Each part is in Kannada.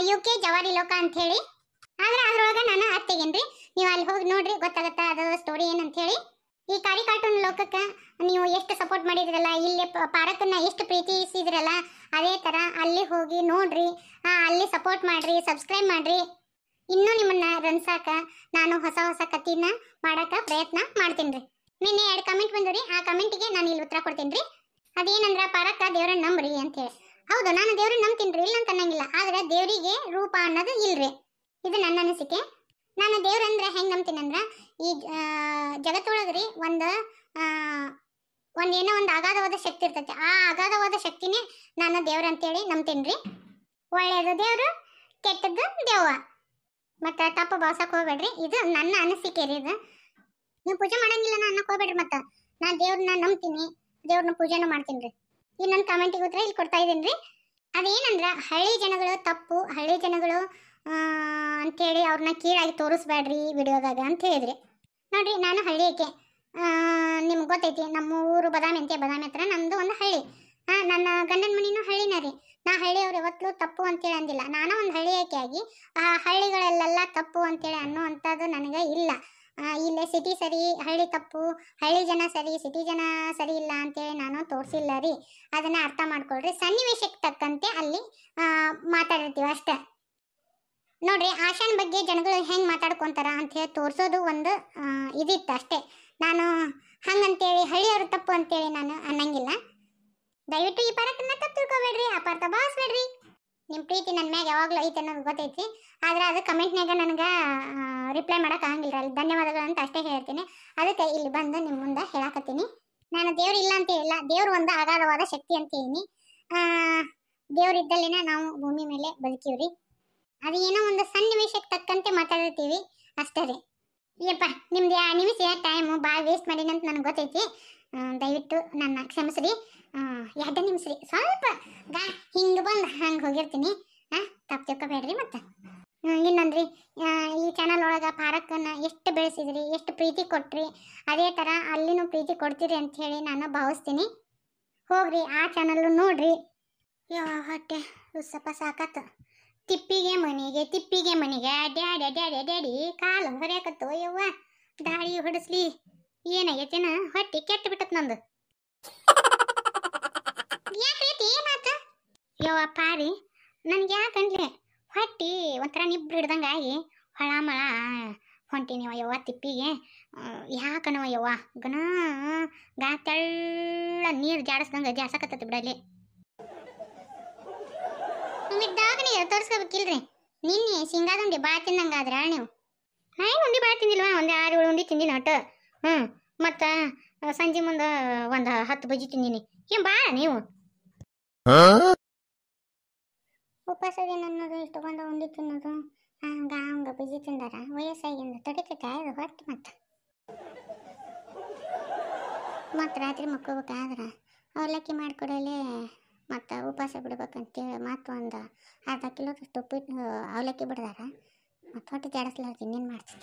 ಯು ಕೆ ಜವಾರಿ ಲೋಕ ಅಂತ ಹೇಳಿ ಆದ್ರೆ ಅದ್ರೊಳಗ ನಾನು ಹತ್ತಿಗೇನ್ರಿ ನೀವು ಅಲ್ಲಿ ಹೋಗಿ ನೋಡ್ರಿ ಗೊತ್ತಾಗತ್ತ ಅದ ಸ್ಟೋರಿ ಏನಂತ ಹೇಳಿ ಈ ಕಾರಿ ಕಾರ್ಟೂನ್ ಲೋಕಕ್ಕೆ ನೀವು ಎಷ್ಟು ಸಪೋರ್ಟ್ ಮಾಡಿದ್ರಲ್ಲ ಇಲ್ಲಿ ಪ- ಪಾರಕನ್ನ ಎಷ್ಟು ಪ್ರೀತಿಸಿದ್ರಲ್ಲ ಅದೇ ತರ ಅಲ್ಲಿ ಹೋಗಿ ನೋಡ್ರಿ ಆ, ಅಲ್ಲಿ ಸಪೋರ್ಟ್ ಮಾಡ್ರಿ ಸಬ್ಸ್ಕ್ರೈಬ್ ಮಾಡ್ರಿ ಇನ್ನೂ ನಿಮ್ಮನ್ನ ರನ್ಸಾಕ ನಾನು ಹೊಸ ಹೊಸ ಕತಿನ ಮಾಡಕ ಪ್ರಯತ್ನ ಮಾಡ್ತೀನಿ ರೀ ನಿನ್ನೆ ಎರಡು ಕಮೆಂಟ್ ಬಂದ್ರಿ ಆ ಕಮೆಂಟಿಗೆ ನಾನು ಇಲ್ಲಿ ಉತ್ತರ ಕೊಡ್ತೀನಿ ರೀ ಅದೇನಂದ್ರ ಪಾರಕ್ಕ ದೇವ್ರನ್ನ ನಂಬ್ರಿ ಅಂತ ಹೇಳಿ ಹೌದು ನಾನು ದೇವ್ರನ್ನ ನಂಬ್ತೀನಿ ರೀ ಇಲ್ಲ ಅಂತ ಅನ್ನಂಗಿಲ್ಲ ಆದ್ರೆ ದೇವರಿಗೆ ರೂಪ ಅನ್ನೋದು ಇಲ್ರಿ ಇದು ನನ್ನ ಅನಿಸಿಕೆ ನಾನು ದೇವ್ರಂದ್ರೆ ಹೆಂಗ್ ನಂಬ್ತೀನಿ ಅಂದ್ರ ಈ ಆ, ಜಗತ್ತೊಳಗ್ರಿ ಒಂದು ಆ, ಒಂದ್ ಏನೋ ಒಂದು ಅಗಾಧವಾದ ಶಕ್ತಿ ಇರ್ತೈತಿ ಆ ಅಗಾಧವಾದ ಶಕ್ತಿನೇ ನಾನು ದೇವ್ರ ಅಂತೇಳಿ ನಂಬ್ತೀನಿ ರೀ ಒಳ್ಳೇದು ದೇವ್ರು ಕೆಟ್ಟದ್ದು ದೇವ್ವ ಮತ್ತೆ ತಪ್ಪು ಭಾವ್ಸಕ್ ಹೋಗ್ಬೇಡ್ರಿ ಇದು ನನ್ನ ಅನಿಸಿಕೆ ರೀ ಇದು ನೀವು ಪೂಜೆ ಮಾಡಂಗಿಲ್ಲ ನಾ ಅನ್ನಕ್ ಹೋಗ್ಬೇಡ್ರಿ ಮತ್ತ ನಾನು ದೇವ್ರನ್ನ ನಂಬ್ತೀನಿ ದೇವ್ರನ್ನ ಪೂಜೆನೂ ಮಾಡ್ತೀನಿ ರೀ ಇನ್ನೊಂದು ಕಮೆಂಟಿಗೆ ಉತ್ತರ ಇಲ್ಲಿ ಕೊಡ್ತಾ ಇದೀನಿ ರೀ ಅದೇನಂದ್ರ ಹಳ್ಳಿ ಜನಗಳು ತಪ್ಪು ಹಳ್ಳಿ ಜನಗಳು ಆ, ಅಂತೇಳಿ ಅವ್ರನ್ನ ಕೀಳಾಗಿ ತೋರಿಸ್ಬೇಡ್ರಿ ವಿಡಿಯೋದಾಗ ಅಂತ ಹೇಳಿದ್ರಿ ನೋಡ್ರಿ ನಾನು ಹಳ್ಳಿ ಆಕೆ ನಿಮ್ಗೆ ಗೊತ್ತೈತಿ ನಮ್ಮ ಊರು ಬದಾಮಿ ಅಂತೆ ಬದಾಮಿ ಹತ್ರ ನಮ್ದು ಒಂದು ಹಳ್ಳಿ ಆ, ನನ್ನ ಗಂಡನ ಮನಿನೂ ಹಳ್ಳಿನ ರೀ ನಾ ಹಳ್ಳಿಯವ್ರು ಯಾವತ್ತೂ ತಪ್ಪು ಅಂತೇಳಿ ಅಂದಿಲ್ಲ ನಾನು ಒಂದು ಹಳ್ಳಿ ಆಗಿ ಆ ಹಳ್ಳಿಗಳಲ್ಲೆಲ್ಲ ತಪ್ಪು ಅಂತೇಳಿ ಅನ್ನುವಂಥದ್ದು ನನಗೆ ಇಲ್ಲ ಆ, ಇಲ್ಲೇ ಸಿಟಿ ಸರಿ ಹಳ್ಳಿ ತಪ್ಪು ಹಳ್ಳಿ ಜನ ಸರಿ ಸಿಟಿ ಜನ ಸರಿ ಇಲ್ಲ ಅಂತೇಳಿ ನಾನು ತೋರಿಸಿಲ್ಲ ರೀ ಅದನ್ನ ಅರ್ಥ ಮಾಡ್ಕೊಳ್ರಿ ಸನ್ನಿವೇಶಕ್ಕೆ ತಕ್ಕಂತೆ ಅಲ್ಲಿ ಆ, ಮಾತಾಡಿರ್ತೀವಿ ಅಷ್ಟೇ ನೋಡ್ರಿ ಆಶಾನ್ ಬಗ್ಗೆ ಜನಗಳು ಹೆಂಗ್ ಮಾತಾಡ್ಕೊಂತಾರ ಅಂತ ಹೇಳಿ ತೋರ್ಸೋದು ಒಂದು ಆ, ಇದಿತ್ತು ಅಷ್ಟೇ ನಾನು ಹಂಗಂತೇಳಿ ಹಳ್ಳಿಯವರು ತಪ್ಪು ಅಂತೇಳಿ ನಾನು ಅನ್ನಂಗಿಲ್ಲ ದಯವಿಟ್ಟು ಈ ಪರಕನ್ನ ತಪ್ಪು ತಿಳ್ಕೊಬೇಡ್ರಿ ಅಪಾರ್ಥ ಭಾವಿಸ್ಬೇಡ್ರಿ ನಿಮ್ಮ ಪ್ರೀತಿ ನನ್ನ ಮ್ಯಾಗ ಯಾವಾಗಲೂ ಐತೆ ಅನ್ನೋದು ಗೊತ್ತೈತಿ ಆದ್ರೆ ಅದು ಕಮೆಂಟ್ನಾಗ ನನಗೆ ರಿಪ್ಲೈ ಮಾಡಕ್ ಆಗಂಗಿಲ್ಲ ಅಲ್ಲಿ ಧನ್ಯವಾದಗಳು ಅಂತ ಅಷ್ಟೇ ಹೇಳ್ತೀನಿ ಅದಕ್ಕೆ ಇಲ್ಲಿ ಬಂದು ನಿಮ್ಮ ಮುಂದೆ ಹೇಳಕತ್ತೀನಿ ನಾನು ದೇವ್ರು ಇಲ್ಲ ಅಂತ ಹೇಳಿಲ್ಲ ದೇವ್ರು ಒಂದು ಅಗಾಧವಾದ ಶಕ್ತಿ ಅಂತ ಹೇಳಿನಿ ದೇವ್ರು ಇದ್ದಲ್ಲಿನ ನಾವು ಭೂಮಿ ಮೇಲೆ ಬದುಕೀವ್ರಿ ಅದು ಏನೋ ಒಂದು ಸನ್ನಿವೇಶಕ್ಕೆ ತಕ್ಕಂತೆ ಮಾತಾಡಿರ್ತೀವಿ ಅಷ್ಟೇ ರೀ ಯಪ್ಪ ನಿಮ್ದು ಯಾ ನಿಮಿಷ ಟೈಮು ಭಾಳ ವೇಸ್ಟ್ ಮಾಡೀನಿ ಅಂತ ನನಗೆ ಗೊತ್ತೈತಿ ಆ, ದಯವಿಟ್ಟು ನನ್ನ ಕ್ಷಮಿಸ್ರಿ ಆ, ಎರಡು ನಿಮಿಷ ರೀ ಸ್ವಲ್ಪ ಗಾ ಹಿಂಗೆ ಬಂದು ಹಂಗೆ ಹೋಗಿರ್ತೀನಿ ಹಾಂ ತಪ್ಪು ತಿಳ್ಕೊಬೇಡ್ರಿ ಮತ್ತೆ ಹ್ಮ್, ಇನ್ನೊಂದ್ರಿ ಆ, ಈ ಚಾನಲ್ ಒಳಗೆ ಪಾರಕ್ಕನ್ನ ಎಷ್ಟು ಬೆಳೆಸಿದ್ರಿ ಎಷ್ಟು ಪ್ರೀತಿ ಕೊಟ್ರಿ ಅದೇ ಥರ ಅಲ್ಲಿನೂ ಪ್ರೀತಿ ಕೊಡ್ತೀರಿ ಅಂತ ಹೇಳಿ ನಾನು ಭಾವಿಸ್ತೀನಿ ಹೋಗ್ರಿ ಆ ಚಾನಲ್ಲು ನೋಡ್ರಿ ಯಾ ಹೊಟ್ಟೆ ಸ್ವಲ್ಪ ಸಾಕತ್ತ ತಿಪ್ಪಿಗೆ ಮನೆಗೆ ತಿಪ್ಪಿಗೆ ಮನೆಗೆ ಡ್ಯಾಡ್ಯ ಡ್ಯಾಡ್ಯ ಡ್ಯಾಡಿ ಕಾಲು ಹೊರ್ಯಾಕತ್ತು ಯವ್ವ ದಾಳಿ ಹೊಡಿಸ್ಲಿ ಏನಾಗೈತೇನ ಹೊಟ್ಟೆ ಕೆಟ್ಟ ಬಿಟ್ಟತ್ ನಂದು ಯಾಕೈತಿ ಏನಾತ ಯವ್ವ ಪಾರಿ ನನ್ಗೆ ಯಾಕಂದ್ಲೆ ಹೊಟ್ಟಿ ಒಂಥರ ನಿಬ್ರು ಹಿಡ್ದಂಗಾಗಿ ಹೊಳ ಮಳ ಹೊಂಟಿನಿವ ಯವ್ವ ತಿಪ್ಪಿಗೆ ಯಾಕನವ ಯವ್ವ ಗನ ಗಾ ತೆಳ್ಳ ನೀರು ಜಾಡಿಸ್ದಂಗೆ ಜಾಡ್ಸಕತ್ತತಿ ಬಿಡಲಿ ಇದ್ದಾಗ ನೀವು ತೋರಿಸ್ಕೋಬೇಕಿಲ್ರಿ ನಿನ್ನೆ ಶೇಂಗಾದ ಉಂಡಿ ಭಾಳ ತಿಂದಂಗಾದ್ರ ನೀವು ಹಾಯ್ ಉಂಡಿ ಭಾಳ ತಿಂದಿಲ್ವಾ ಒಂದು ಆರು ಏಳು ಉಂಡಿ ತಿಂದಿನ ಒಟ್ಟು ಹ್ಞೂ ಮತ್ತು ಸಂಜೆ ಮುಂದೆ ಒಂದು ಹತ್ತು ಬಜ್ಜಿ ತಿಂದಿನಿ ಏನು ಭಾಳ ನೀವು ಉಪವಾಸದೇನು ಅನ್ನೋದು ಇಷ್ಟು ಬಂದು ಉಂಡಿ ತಿನ್ನೋದು ಹಂಗ ಹಂಗ ಬಜ್ಜಿ ತಿಂದಾರ ವಯಸ್ಸಾಗಿಂದ ತಡಿತೈತೆ ಅದು ಹೊಟ್ಟೆ ಮತ್ತೆ ಮತ್ತು ರಾತ್ರಿ ಮಕ್ಕೋಬೇಕಾದ್ರೆ ಅವಲಕ್ಕಿ ಮಾಡಿಕೊಡಲೇ ಮತ್ತು ಉಪವಾಸ ಬಿಡ್ಬೇಕಂತೇಳಿ ಮತ್ತು ಒಂದು ಅರ್ಧ ಕಿಲೋದಷ್ಟು ಉಪ್ಪಿಟ್ಟು ಅವಲಕ್ಕಿ ಬಿಡ್ದಾರ ಮತ್ತು ಹೊಟ್ಟೆ ಜಾಡಿಸ್ಲಾರ್ದು ಇನ್ನೇನು ಮಾಡ್ತೀನಿ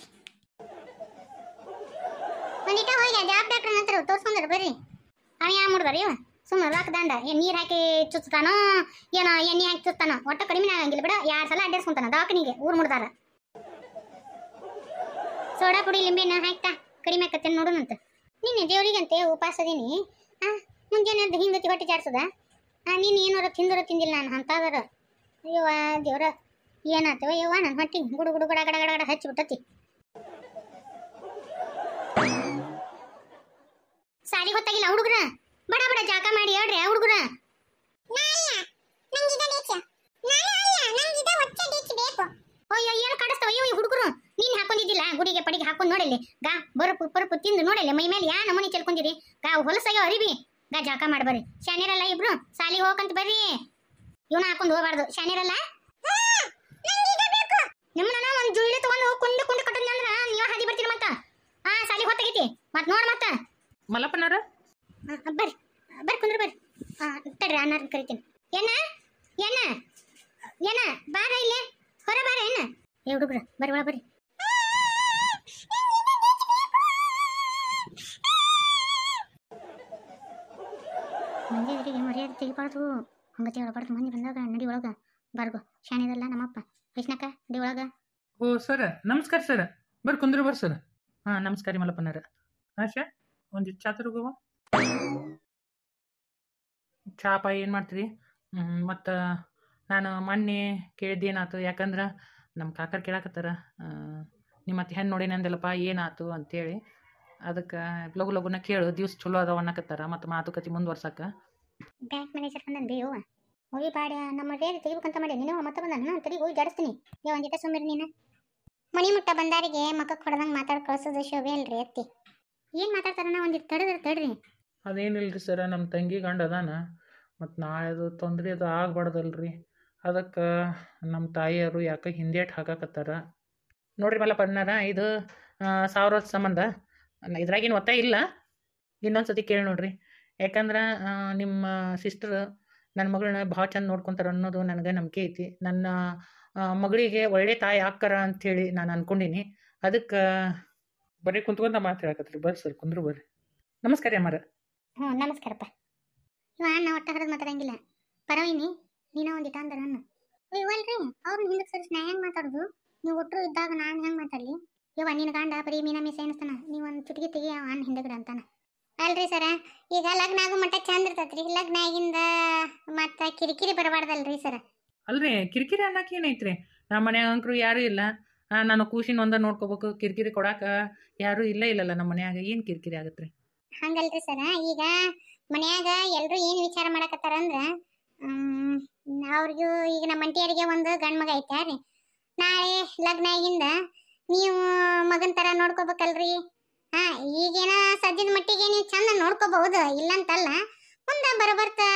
ಒಂದಿಟ ಹೋಗಿ ಜಾಬ್ ಡಾಕ್ಟರ್ ಹತ್ರ ತೋರ್ಸ್ಕೊಂಡ್ರೆ ಬರ್ರಿ ಅವ ಯಾವ ಮುಡ್ದಾರ ಇವ ಸುಮ್ಮನೆ ರೊಕ್ಕ ದಂಡ ಏನು ನೀರು ಹಾಕಿ ಚುಚ್ತಾನೋ ಏನೋ ಎಣ್ಣೆ ಹಾಕಿ ಚುಚ್ತಾನೋ ಒಟ್ಟು ಕಡಿಮೆ ಆಗಂಗಿಲ್ಲ ಬಿಡ ಎರಡು ಸಲ ಅಡ್ಡಾಡ್ಸ್ಕೊಂತಾನ ದವಾಖಾನಿಗೆ ಊರು ಮುಡ್ದಾರ ಸೋಡಾ ಪುಡಿ ಲಿಂಬೆನ ಹಾಕ್ತಾ ಕಡಿಮೆ ಆಕತ್ತೇನೆ ನೋಡೋಣಂತ ನಿನ್ನೆ ದೇವ್ರಿಗಂತೆ ಉಪವಾಸ ಅದೀನಿ ಆ ಮುಂಜಾನೆ ಎದ್ದು ಹಿಂಗತಿ ಹೊಟ್ಟೆ ಜಾಡ್ಸದ ಆ ನೀನು ಏನಾರ ತಿಂದರ ತಿಂದಿಲ್ಲ ನಾನು ಅಂತಾದರ ಅಯ್ಯವ್ವ ದೇವ್ರ ಏನಾತವ ಯವ್ವ ನನ್ನ ಹೊಟ್ಟಿ ಗುಡು ಗುಡು ಗಡ ಗಡ ಗಡ ಗಡ ಹಚ್ಚಿಬಿಟ್ಟತಿ ಸಾಲಿ ಗೊತ್ತಾಗಿಲ್ಲ ಹುಡುಗ್ರ ಬಡ ಬಡ ಜಾಕ ಮಾಡಿ ಹೇಳ್ರಿ ಹುಡುಗ್ರ ಅಯ್ಯೋ ಏನು ಕಾಡಿಸ್ತಾವ ಅಯ್ಯೋ ಈ ಹುಡುಗರು ನೀನ್ ಹಾಕೊಂಡಿದ್ದಿಲ್ಲ ಗುಡಿಗೆ ಪಡಿಗೆ ಹಾಕೊಂಡ್ ನೋಡಲಿ ಗಾ ಬರಪು ಪರಪು ತಿಂದು ನೋಡಲಿ ಮೈ ಮೇಲೆ ಯಾ ನಮೂನಿ ಚೆಲ್ಕೊಂಡಿರಿ ಗಾ ಹೊಲಸಾಗ್ಯಾವ ಅರಿಬಿ ಗಾ ಜಾಕ ಮಾಡ್ಬರ್ರಿ ಶಾನ್ಯರಲ್ಲ ಇಬ್ರು ಸಾಲಿಗೆ ಹೋಗಂತ ಬರ್ರಿ ಇವನ ಹಾಕೊಂಡು ಹೋಗ್ಬಾರ್ದು ಶಾನ್ಯರಲ್ಲ ನಿಮ್ಮನ್ನ ಒಂದ್ ಜುಳ್ಳಿ ತಗೊಂಡು ಕುಂಡು ಕುಂಡು ಕಟ್ಟದ್ನ ಅಂದ್ರ ನೀವ ಹಾದಿ ಬರ್ತೀರಿ ಮತ್ತ ಆ ಸಾಲಿಗೆ ಹೊತ್ತಾಗೈತಿ ಮತ್ ನೋಡ್ ಮತ್ತ ಮಲ್ಲಪ್ಪನವ್ರ ಆ, ಬರ್ರಿ ಬರ್ರಿ ಕುಂದ್ರ ಬರ್ರಿ ಆ, ತಡ್ರಿ ಅನ್ನಾರ ಕರಿತೀನಿ ಏನ ಏನ ಏನ ಬಾರ ಇಲ್ಲೇ ಹೊರ ಬಾರ ಏನ ಏ ಹುಡುಗ್ರ ಬರ್ರಿ ಒಳ ಬರ್ರಿ ಮಂದಿ ಎದುರಿಗೆ ಮರ್ಯಾದೆ ತೆಗಿಬಾರ್ದು ಹಂಗತಿ ಹೇಳ್ಬಾರ್ದು ಮಂದಿ ಬಂದಾಗ ನಡಿ ಒಳಗ ಬರ್ಗೋ ಶಾಣಿದಲ್ಲ ನಮ್ಮಪ್ಪ ಕೃಷ್ಣಕ್ಕ ಡಿ ಒಳಗ ಓ ಸರ ನಮಸ್ಕಾರ ಸರ ಬರ್ರಿ ಕುಂದ್ರು ಬರ್ರಿ ಸರ್ ಹಾಂ ನಮಸ್ಕಾರ ರೀ ಮಲ್ಲಪ್ಪನಾರ ಆಶಾ ಒಂದಿಷ್ಟು ಚಾ ತರುಗವ ಚಾ ಪಾ ಏನು ಮಾಡ್ತೀರಿ ಮತ್ತು ನಾನು ಮೊನ್ನೆ ಕೇಳಿದ್ದು ಏನಾಯ್ತು ಯಾಕಂದ್ರೆ ನಮ್ಮ ಕಾಕರ್ ಕೇಳಾಕತ್ತಾರ ನಿಮ್ಮ ಮತ್ತೆ ಹೆಣ್ಣು ನೋಡೇನಿ ಅಂದಲ್ಲಪ್ಪ ಏನಾಯ್ತು ಅಂತೇಳಿ ಅದಕ್ಕೆ ಲಘು ಲಘುನ ಕೇಳು ದಿವ್ಸ ಚಲೋ ಅದಾವ ಅನ್ನಕತ್ತಾರ ಮತ್ತು ಮಾತುಕತೆ ಮುಂದುವರ್ಸಕ್ಕೆ ಬ್ಯಾಂಕ್ ಮ್ಯಾನೇಜರ್ ಬಂದನ್ ಬಿ ಯವ್ವ ಹೋಗಿ ಬಾಡ ನಮ್ಮ ಡೇರಿ ತೆಗಿಬೇಕಂತ ಮಾಡಿ ನೀನು ಮತ್ತೆ ಬಂದ ನಾನು ತಡಿ ಹೋಗಿ ಜಾಡಿಸ್ತೀನಿ ಯಾವ ಒಂದಿಟ ಸುಮ್ಮಿರಿ ನೀನು ಮನಿ ಮುಟ್ಟ ಬಂದಾರಿಗೆ ಮಕ್ಕಕ್ಕೆ ಹೊಡೆದಂಗೆ ಮಾತಾಡ್ ಕಳ್ಸೋದು ಶೋಭೆ ಅಲ್ರಿ ಅತ್ತಿ ಏನು ಮಾತಾಡ್ತಾರಣ್ಣ ಒಂದಿಟ್ಟು ತಡದ್ರ ತಡ್ರಿ ಅದೇನಿಲ್ಲ ರೀ ಸರ ನಮ್ಮ ತಂಗಿ ಗಂಡ ಅದಾನ ಮತ್ತು ನಾಳೆ ಅದು ತೊಂದರೆ ಅದು ಆಗ್ಬಾರ್ದಲ್ರಿ ಅದಕ್ಕೆ ನಮ್ಮ ತಾಯಿಯವರು ಯಾಕೆ ಹಿಂದೇಟ್ ಹಾಕಾಕತ್ತಾರ ನೋಡ್ರಿ ಮಲ್ಲಪ್ಪಣ್ಣಾರ ಇದು ಸಾವಿರದ ಸಂಬಂಧ ನ- ಇದ್ರಾಗೇನು ಒತ್ತಾಯ ಇಲ್ಲ ಇನ್ನೊಂದು ಸತಿ ಕೇಳಿ ನೋಡ್ರಿ ಯಾಕಂದ್ರೆ ಆ, ನಿಮ್ಮ ಸಿಸ್ಟರ್ ನನ್ನ ಮಗಳನ್ನ ಭಾಳ ಚಂದ ನೋಡ್ಕೊತಾರೆ ಅನ್ನೋದು ನನಗೆ ನಂಬಿಕೆ ಐತಿ ನನ್ನ ಆ, ಮಗಳಿಗೆ ಒಳ್ಳೆ ತಾಯಿ ಆಕ್ಕಾರ ಅಂಥೇಳಿ ನಾನು ಅನ್ಕೊಂಡೀನಿ ಅದಕ್ಕೆ ಬರೀ ಕುಂತ್ಕೊಂತ ಮಾತು ಹೇಳಕತ್ರಿ ಬರ್ರಿ ಸರ್ ಕುಂದ್ರು ಬರ್ರಿ ನಮಸ್ಕಾರ ರೀ ಅಮ್ಮಾರ ಹ್ಞೂ ನಮಸ್ಕಾರಪ್ಪ ಇವ ನಾ ಒಟ್ಟ ಹರಿದು ಮಾತಾಡಂಗಿಲ್ಲ ಪರವಿನಿ ನೀನ ಒಂದಿಟ ಅಂದ್ರ ನನ್ನ ಇವಲ್ರಿ ಅವ್ರನ್ನ ಹಿಂದಕ್ಕೆ ಸರಿಸಿ ನಾ ಹೆಂಗೆ ಮಾತಾಡೋದು ನೀವು ಒಟ್ಟರು ಇದ್ದಾಗ ನಾನು ಹೆಂಗೆ ಮಾತಾಡಲಿ ಇವ ನಿನ್ನ ಗಂಡ ಬರೀ ಮೀನ ಮೀಸ ಎನಿಸ್ತಾನ ನೀವು ಒಂದು ಚುಟಿಗೆ ತೆಗಿ ಅಣ್ಣ ಹಿಂದಗಡೆ ಅಂತಾನ ಅಲ್ರಿ ಸರ ಈಗ ಲಗ್ನ ಆಗೋ ಮಟ್ಟ ಚಂದ ಇರ್ತೈತ್ರಿ ಲಗ್ನ ಆಗಿಂದ ಮತ್ತೆ ಕಿರಿಕಿರಿ ಬರಬಾರ್ದಲ್ರಿ ಸರ ಅಲ್ರಿ ಕಿರಿಕಿರಿ ಅನ್ನಕ್ಕೆ ಏನೈತ್ರಿ ನಮ್ಮ ಮನ್ಯಾಗ ಅಂಕರು ಯಾರೂ ಇಲ್ಲ ಆ, ನಾನು ಕೂಸಿನ ಒಂದ ನೋಡ್ಕೋಬೇಕು ಕಿರಿಕಿರಿ ಕೊಡಾಕ ಯಾರೂ ಇಲ್ಲ ಇಲ್ಲಲ್ಲ ನಮ್ಮ ಮನ್ಯಾಗ ಏನು ಕಿರಿಕಿರಿ ಆಗತ್ತೆ ರೀ ಹಂಗಲ್ರಿ ಸರ ಈಗ ಮನ್ಯಾಗ ಎಲ್ರು ಏನು ವಿಚಾರ ಮಾಡಕತ್ತಾರ ಅಂದ್ರ ಮ್, ಅವ್ರಿಗೂ ಈಗ ನಮ್ಮ ಅಂಟಿಯರಿಗೆ ಒಂದು ಗಂಡ್ ಮಗ ಐತೆ ರೀ ನಾಳೆ ಲಗ್ನ ಆಗಿಂದ ನೀವು ಮಗನ್ ತರ ನೋಡ್ಕೋಬೇಕಲ್ರಿ ಹಾ ಈಗೇನ ಸದ್ಯದ ಮಟ್ಟಿಗೆ ನೀವು ಚಂದ ನೋಡ್ಕೋಬಹುದು ಇಲ್ಲಂತಲ್ಲ ಮುಂದೆ ಬರಬರ್ತಾ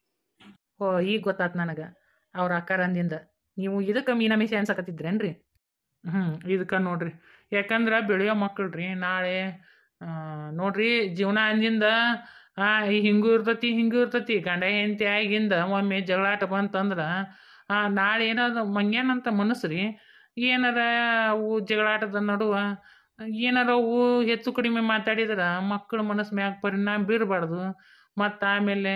ಓ ಈಗ ಗೊತ್ತಾತು ನನಗೆ ಅವ್ರ ಅಕ್ಕಾರ ಅಂದಿಂದ ನೀವು ಇದಕ್ಕೆ ಮೀನಾಮೇಷ ಅನ್ಸಕತ್ತಿದ್ರೇನ್ರಿ ಹ್ಞೂ ಇದಕ್ಕೆ ನೋಡ್ರಿ ಯಾಕಂದ್ರೆ ಬೆಳೆಯೋ ಮಕ್ಕಳು ರೀ ನಾಳೆ ಆ, ನೋಡ್ರಿ ಜೀವನ ಅಂದಿಂದ ಆ, ಹಿಂಗೂ ಇರ್ತತಿ ಹಿಂಗೂ ಇರ್ತತಿ ಗಂಡ ಹೆಂಡತಿ ಆಗಿಂದ ಒಮ್ಮೆ ಜಗಳಾಟ ಬಂತಂದ್ರೆ ಆ, ನಾಳೆ ಏನಾದ್ರು ಮಂಗ್ಯಾನಂತ ಮನಸ್ಸು ರೀ ಏನಾರ ಅವು ಜಗಳಾಟದ ನಡುವ ಏನಾರ ಅವು ಹೆಚ್ಚು ಕಡಿಮೆ ಮಾತಾಡಿದ್ರೆ ಮಕ್ಕಳ ಮನಸ್ಸು ಮ್ಯಾಗ ಪರಿಣಾಮ ಬೀರಬಾರ್ದು ಮತ್ತು ಆಮೇಲೆ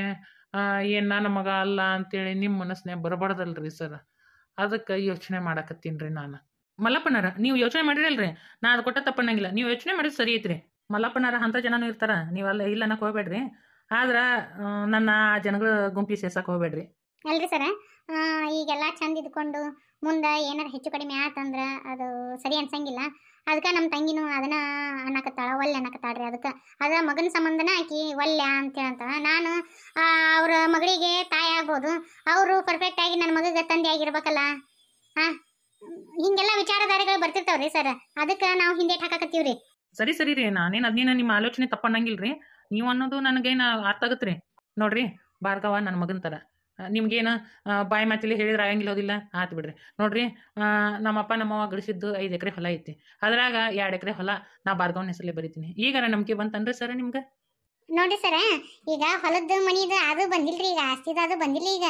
ಏನು ನನ್ನ ಮಗ ಅಲ್ಲ ಅಂತೇಳಿ ನಿಮ್ಮ ಮನಸ್ಸಿನಾಗ ಬರಬಾರ್ದಲ್ರಿ ಸರ್ ಅದಕ್ಕೆ ಯೋಚನೆ ಮಾಡಕತ್ತೀನಿ ರೀ ನಾನು ಮಲ್ಲಪ್ಪನಾರ ನೀವು ಯೋಚನೆ ಮಾಡಿರಲ್ರಿ ನಾ ಅದು ಕೊಟ್ಟ ತಪ್ಪನ್ನಂಗಿಲ್ಲ ನೀವು ಯೋಚನೆ ಮಾಡಿದ್ರೆ ಸರಿ ಐತ್ರಿ ಮಲ್ಲಪ್ಪನಾರ ಅಂಥ ಜನನೂ ಇರ್ತಾರ ನೀವು ಅಲ್ಲ ಇಲ್ಲ ಅನ್ನಕ್ಕೆ ಹೋಗ್ಬೇಡ್ರಿ ಆದ್ರೆ ಆ, ನನ್ನ ಆ ಜನಗಳ ಗುಂಪಿ ಸೇರ್ಸಕ್ಕೆ ಹೋಗ್ಬೇಡ್ರಿ ಅಲ್ರಿ ಸರ ಈಗೆಲ್ಲ ಚಂದ ಇದ್ಕೊಂಡು ಮುಂದೆ ಏನಾರ ಹೆಚ್ಚು ಕಡಿಮೆ ಆತಂದ್ರ ಅದು ಸರಿ ಅನ್ಸಂಗಿಲ್ಲ ಅದಕ್ಕೆ ನಮ್ಮ ತಂಗಿನೂ ಅದನ್ನ ಅನ್ನಕತ್ತಾಳ ಒಲ್ಲೆ ಅನ್ನಕತ್ತಾಳ್ರಿ ಅದಕ್ಕೆ ಅದ ಮಗನ ಸಂಬಂಧನ ಆಕಿ ಒಲ್ಲೆ ಅಂತ ಹೇಳ್ತಾಳ ನಾನು ಅವ್ರ ಮಗಳಿಗೆ ತಾಯಿ ಆಗ್ಬೋದು ಅವರು ಪರ್ಫೆಕ್ಟ್ ಆಗಿ ನನ್ನ ಮಗಗೆ ತಂದೆ ಆಗಿರ್ಬೇಕಲ್ಲ ಹಾ ಹಿಂಗೆಲ್ಲ ವಿಚಾರಧಾರೆಗಳು ಬರ್ತಿರ್ತಾವ್ರಿ ಸರ್ ಅದಕ್ಕೆ ನಾವು ಹಿಂದೆ ಹಾಕಾಕತ್ತೀವ್ರಿ ಸರಿ ಸರಿ ರೀ ನಾನೇನು ಅದನ್ನೇನು ನಿಮ್ಮ ಆಲೋಚನೆ ತಪ್ಪನ್ನಂಗಿಲ್ಲ ರೀ ನೀವು ಅನ್ನೋದು ನನಗೇನು ಅರ್ಥ ಆಗತ್ತೆ ರೀ ನೋಡ್ರಿ ಭಾರ್ಗವ ನನ್ನ ಮಗನ ಥರ ಆ, ನಿಮ್ಗೇನು ಆ, ಬಾಯಿ ಮಾತಲ್ಲಿ ಹೇಳಿದ್ರೆ ಆಗಂಗಿಲ್ಲ ಹೋದಿಲ್ಲ ಆತು ಬಿಡ್ರಿ ನೋಡ್ರಿ ಆ, ನಮ್ಮಪ್ಪ ನಮ್ಮವ್ವ ಗಳಿಸಿದ್ದು ಐದು ಎಕರೆ ಹೊಲ ಐತಿ ಅದ್ರಾಗ ಎರಡು ಎಕರೆ ಹೊಲ ನಾ ಭಾರ್ಗವನ ಹೆಸರಲ್ಲೇ ಬರಿತೀನಿ ಈಗಾರ ನಂಬಿಕೆ ಬಂತನ್ರಿ ಸರ್ ನಿಮ್ಗೆ ನೋಡಿ ಸರ ಈಗ ಹೊಲದ ಮನಿದು ಅದು ಬಂದಿಲ್ರಿ ಈಗ ಆಸ್ತಿದ ಅದು ಬಂದಿಲ್ಲ ಈಗ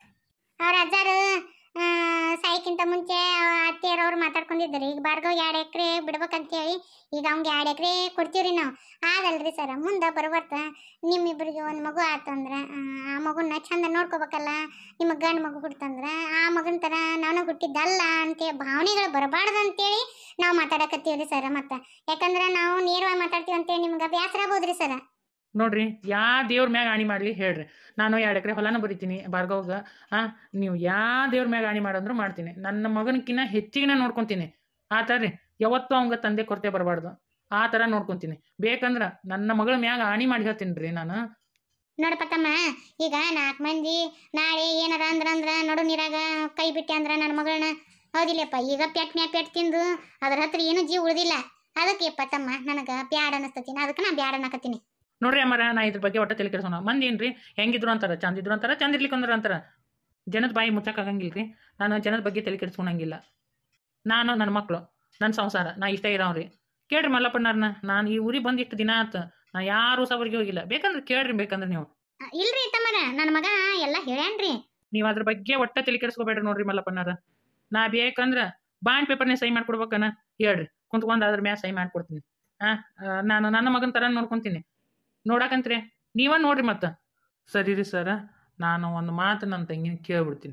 ಅವ್ರ ಅಜ್ಜಾರು ಆ, ಸಾಯಕ್ಕಿಂತ ಮುಂಚೆ ಅತ್ತೆಯರವ್ರು ಮಾತಾಡ್ಕೊಂಡಿದ್ದರು ಈಗ ಭಾರ್ಗವ್ ಎರಡು ಎಕರೆ ಬಿಡ್ಬೇಕಂತೇಳಿ ಈಗ ಅವ್ಗೆ ಎರಡು ಎಕರೆ ಕೊಡ್ತೀವ್ರಿ ನಾವು ಆಗಲ್ರಿ ಸರ ಮುಂದೆ ಬರ್ಬರ್ತ ನಿಮ್ಮಿಬ್ಬರಿಗೆ ಒಂದು ಮಗು ಆತಂದ್ರೆ ಆ, ಆ ಮಗುನ ಚಂದ ನೋಡ್ಕೋಬೇಕಲ್ಲ ನಿಮಗೆ ಗಂಡು ಮಗು ಹುಡ್ತಂದ್ರೆ ಆ ಮಗನ ಥರ ನಾನು ಹುಟ್ಟಿದ್ದಲ್ಲ ಅಂತ ಭಾವನೆಗಳು ಬರಬಾರ್ದು ಅಂತೇಳಿ ನಾವು ಮಾತಾಡಕತ್ತೀವ್ರಿ ಸರ ಮತ್ತೆ ಯಾಕಂದ್ರೆ ನಾವು ನೇರವಾಗಿ ಮಾತಾಡ್ತೀವಿ ಅಂತೇಳಿ ನಿಮ್ಗೆ ಬೇಸರ ಆಗ್ಬೋದ್ರಿ ಸರ ನೋಡ್ರಿ ಯಾ ದೇವ್ರ ಮ್ಯಾಗ ಆಣಿ ಮಾಡಲಿ ಹೇಳ್ರಿ ನಾನು ಎರಡು ಎಕರೆ ಹೊಲನ ಬರಿತೀನಿ ಭಾರ್ಗವ್ಗೆ ಹಾಂ ನೀವು ಯಾ ದೇವ್ರ ಮ್ಯಾಗ ಆಣಿ ಮಾಡಂದ್ರೂ ಮಾಡ್ತೀನಿ ನನ್ನ ಮಗನಕ್ಕಿಂತ ಹೆಚ್ಚಿಗೆ ನಾನು ನೋಡ್ಕೊತೀನಿ ಆ ಥರ ರೀ ಯಾವತ್ತೂ ಅವಂಗೆ ತಂದೆ ಕೊರತೆ ಬರಬಾರ್ದು ಆ ಥರ ನೋಡ್ಕೊತೀನಿ ಬೇಕಂದ್ರೆ ನನ್ನ ಮಗಳ ಮ್ಯಾಗ ಆಣಿ ಮಾಡಿ ಹೇಳ್ತೀನಿ ರೀ ನಾನು ನೋಡಪ್ಪ ತಮ್ಮ ಈಗ ನಾಲ್ಕು ಮಂದಿ ನಾಳೆ ಏನಾರ ಅಂದ್ರ ಅಂದ್ರ ನಡು ನೀರಾಗ ಕೈ ಬಿಟ್ಟೆ ಅಂದ್ರ ನನ್ನ ಮಗಳನ್ನ ಹೌದಿಲ್ಲಪ್ಪ ಈಗ ಪೆಟ್ನ್ಯಾ ಪೆಟ್ ತಿಂದು ಅದ್ರ ಹತ್ರ ಏನು ಜೀವ ಉಳಿದಿಲ್ಲ ಅದಕ್ಕೆ ಯಪ್ಪ ತಮ್ಮ ನನಗೆ ಬ್ಯಾಡ ಅನಸ್ತತಿ ನಾ ಅದಕ್ಕೆ ನಾ ಬ್ಯಾಡ ಅನ್ನಕತ್ತೀನಿ ನೋಡ್ರಿ ಅಮ್ಮರ ನಾ ಇದ್ರ ಬಗ್ಗೆ ಒಟ್ಟ ತಲೆ ಕೆಡಿಸೋಣ ಮಂದಿ ಏನ್ರಿ ಹೆಂಗಿದ್ರು ಅಂತಾರ ಚಂದ ಇದ್ರು ಅಂತಾರ ಚಂದ ಇರ್ಲಿಕ್ಕೆ ಅಂದ್ರ ಅಂತಾರ ಜನದ ಬಾಯಿ ಮುಚ್ಚಕ್ಕಾಗಂಗಿಲ್ಲ ರೀ ನಾನು ಜನದ ಬಗ್ಗೆ ತಲೆ ಕೆಡಿಸ್ಕೊಳಂಗಿಲ್ಲ ನಾನು ನನ್ನ ಮಕ್ಕಳು ನನ್ನ ಸಂಸಾರ ನಾ ಇಷ್ಟ ಇರೋವ್ರಿ ಕೇಳ್ರಿ ಮಲ್ಲಪ್ಪಣ್ಣಾರನ್ನ ನಾನು ಈ ಊರಿಗೆ ಬಂದು ಇಷ್ಟು ದಿನ ಆತು ನಾ ಯಾರೂ ಸವರಿಗೆ ಹೋಗಿಲ್ಲ ಬೇಕಂದ್ರೆ ಕೇಳ್ರಿ ಬೇಕಂದ್ರೆ ನೀವು ಅ, ಇಲ್ರಿ ತಮ್ಮರ ನನ್ನ ಮಗ ಎಲ್ಲ ಹೇಳ್ಯಾನ್ರಿ ನೀವು ಅದ್ರ ಬಗ್ಗೆ ಒಟ್ಟ ತಲೆ ಕೆಡಿಸ್ಕೋಬೇಡ್ರಿ ನೋಡ್ರಿ ಮಲ್ಲಪ್ಪಣ್ಣಾರ ನಾ ಬೇಕಂದ್ರೆ ಬಾಂಡ್ ಪೇಪರ್ನೇ ಸಹಿ ಮಾಡ್ಕೊಡ್ಬೇಕನ ಹೇಳ್ರಿ ಕುಂತ್ಕೊಂಡು ಅದ್ರ ಮ್ಯಾಲ ಸಹಿ ಮಾಡ್ಕೊಡ್ತೀನಿ ಹಾಂ ನಾನು ನನ್ನ ಮಗನ ಥರ ನೋಡ್ಕೊತೀನಿ ನೋಡಕಂತ್ರಿ ನೀವ ನೋಡ್ರಿ ಮತ್ತೆ ಸರಿ ರೀ ಸರ ನಾನು ಒಂದು ಮಾತು ನನ್ನ ತಂಗಿನ ಕೇಳ್ಬಿಡ್ತೀನಿ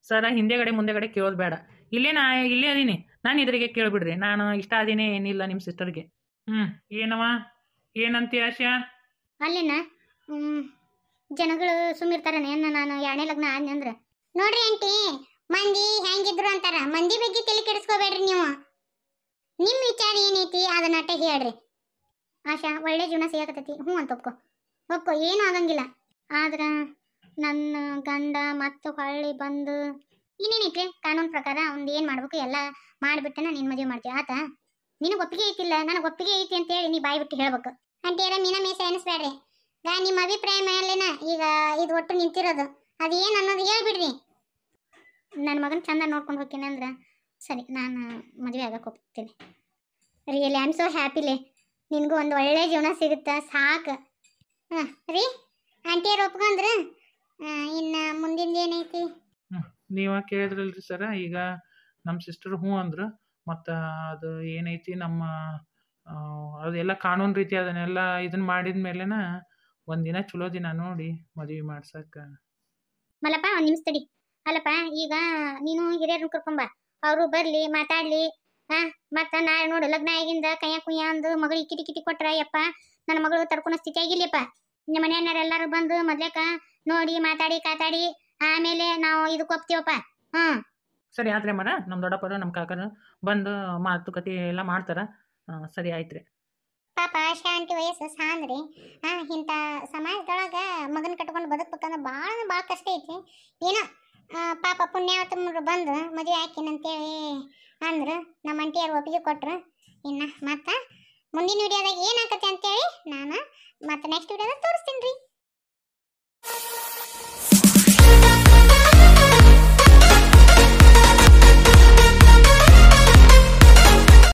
ಸರ ಹಿಂದೆಗಡೆ ಮುಂದೆಗಡೆ ಕೇಳೋದು ಬೇಡ ಇಲ್ಲೇ ನಾ ಇಲ್ಲೇ ಅದೀನಿ ನಾನು ಇದ್ರಿಗೆ ಕೇಳಿಬಿಡ್ರಿ ನಾನು ಇಷ್ಟ ಅದೀನಿ ಏನಿಲ್ಲ ನಿಮ್ಮ ಸಿಸ್ಟರ್ಗೆ ಹ್ಞೂ ಏನವ ಏನಂತೀಯ ಆಶಾ ಅಲ್ಲೇನ ಹ್ಮ್ ಜನಗಳು ಸುಮ್ಮಿರ್ತಾರನೆ ಏನ ನಾನು ಎರಡನೇ ಲಗ್ನ ಆದ್ನಿ ಅಂದ್ರ ನೋಡ್ರಿ ಆಂಟಿ ಮಂದಿ ಹೆಂಗಿದ್ರು ಅಂತಾರ ಮಂದಿ ಬಗ್ಗೆ ತಲೆ ಕೆಡಿಸ್ಕೋಬೇಡ್ರಿ ನೀವು ನಿಮ್ ವಿಚಾರ ಏನೈತಿ ಅದನ್ನ ಅಟ್ಟ ಹೇಳ್ರಿ ಆಶಾ ಒಳ್ಳೆ ಜೀವನ ಸಿಗಕತ್ತೈತಿ ಹ್ಞೂ ಅಂತ ಒಪ್ಕೊ ಒಪ್ಕೊ ಏನೂ ಆಗಂಗಿಲ್ಲ ಆದ್ರ ನನ್ನ ಗಂಡ ಮತ್ತೆ ಹೊಳ್ಳಿ ಬಂದು ಇನ್ನೇನೈತ್ರಿ ಕಾನೂನು ಪ್ರಕಾರ ಅವ್ನ್ದು ಏನು ಮಾಡ್ಬೇಕು ಎಲ್ಲ ಮಾಡಿಬಿಟ್ಟನ ನೀನು ಮದುವೆ ಮಾಡ್ತೀಯ ಆತ ನಿನಗೆ ಒಪ್ಪಿಗೆ ಐತಿಲ್ಲ ನನಗೆ ಒಪ್ಪಿಗೆ ಐತಿ ಅಂತೇಳಿ ನೀ ಬಾಯಿ ಬಿಟ್ಟು ಹೇಳ್ಬೇಕು ಅಂಟಿಯರ ಮೀನ ಮೇಸ ಎನಿಸ್ಬೇಡ್ರಿ ಗಾ ನಿಮ್ಮ ಅಭಿಪ್ರಾಯ ಮೇಲೆನ ಈಗ ಇದು ಒಟ್ಟು ನಿಂತಿರೋದು ಅದು ಏನು ಅನ್ನೋದು ಹೇಳ್ಬಿಡ್ರಿ ನನ್ನ ಮಗನ ಚಂದ ನೋಡ್ಕೊಂಡು ಹೋಗ್ತೀನಿ ಅಂದ್ರೆ ಸರಿ ನಾನು ಮದುವೆ ಆಗಕ್ಕೆ ಹೋಗ್ತೀನಿ really I am so happily ನಿನಗೂ ಒಂದು ಒಳ್ಳೆ ಜೀವನ ಸಿಗುತ್ತೆ ಸಾಕು ಹಾಂ ರೀ ಆಂಟಿಯರು ಒಪ್ಕೊಂಡ್ರೆ ಇನ್ನು ಮುಂದಿಂದು ಏನೈತಿ ನೀವ ಕೇಳಿದ್ರಲ್ರಿ ಸರ ಈಗ ನಮ್ಮ ಸಿಸ್ಟರ್ ಹ್ಞೂ ಅಂದ್ರು ಮತ್ತು ಅದು ಏನೈತಿ ನಮ್ಮ ಆ, ಅದೆಲ್ಲ ಕಾನೂನು ರೀತಿ ಅದನ್ನೆಲ್ಲ ಇದನ್ನ ಮಾಡಿದ ಮೇಲೆನ ಒಂದಿನ ಚಲೋ ದಿನ ನೋಡಿ ಮದುವೆ ಮಾಡ್ಸಕ್ಕೆ ಮಲ್ಲಪ್ಪ ಒಂದು ನಿಮಿಷ ತಡಿ ಅಲ್ಲಪ್ಪ ಈಗ ನೀನು ಹಿರಿಯರನ್ನ ಕರ್ಕೊಂಬ ಅವರು ಬರ್ಲಿ ಮಾತಾಡ್ಲಿ ಹಾ ಮತ್ತ ನಾಳೆ ನೋಡು ಲಗ್ನ ಆಗಿಂದ ಕೈಯ ಕುಯ್ಯ ಅಂದು ಮಗಳಿಗೆ ಕಿಟಿ ಕಿಟಿ ಕೊಟ್ರ ಯಪ್ಪ ನನ್ನ ಮಗಳು ತಡ್ಕೊಳೋ ಸ್ಥಿತಿ ಆಗಿಲ್ಲಪ್ಪ ನಿಮ್ಮ ಮನೆಯವ್ರೆಲ್ಲರೂ ಬಂದು ಮೊದ್ಲೇಕ ನೋಡಿ ಮಾತಾಡಿ ಕಾತಾಡಿ ಆಮೇಲೆ ನಾವು ಇದಕ್ಕೆ ಒಪ್ತೀವಪ್ಪ ಹ್ಮ್ ಸರಿ ಆದ್ರೆ ಮರ ನಮ್ಮ ದೊಡ್ಡಪ್ಪರು ನಮ್ಮ ಕಾಕರು ಬಂದು ಮಾತುಕತೆ ಎಲ್ಲ ಮಾಡ್ತಾರೆ ಸರಿ ಆಯ್ತು ರೀ ಪಾಪ ಶಾಂತಿ ವಯಸ್ಸು ಸಾಂದ್ರಿ ಹಾ ಇಂಥ ಸಮಾಜದೊಳಗ ಮಗನ ಕಟ್ಕೊಂಡು ಬದುಕ್ಬೇಕಂದ್ರೆ ಭಾಳ ಭಾಳ ಕಷ್ಟ ಐತಿ ಏನೋ ಆ, ಪಾಪ ಪುಣ್ಯಾವತಮ್ಮರು ಬಂದು ಮದುವೆ ಹಾಕಿನಂತೇಳಿ ಅಂದ್ರು ನಮ್ಮ ಅಂಟಿಯರು ಒಪ್ಪಿಗೆ ಕೊಟ್ರು ಇನ್ನು ಮತ್ತೆ ಮುಂದಿನ ವಿಡಿಯೋದಾಗ ಏನಾಕತಿ ಅಂತೇಳಿ ನಾನು ಮತ್ತೆ ನೆಕ್ಸ್ಟ್ ವಿಡಿಯೋದಾಗ ತೋರಿಸ್ತೀನಿ ರೀ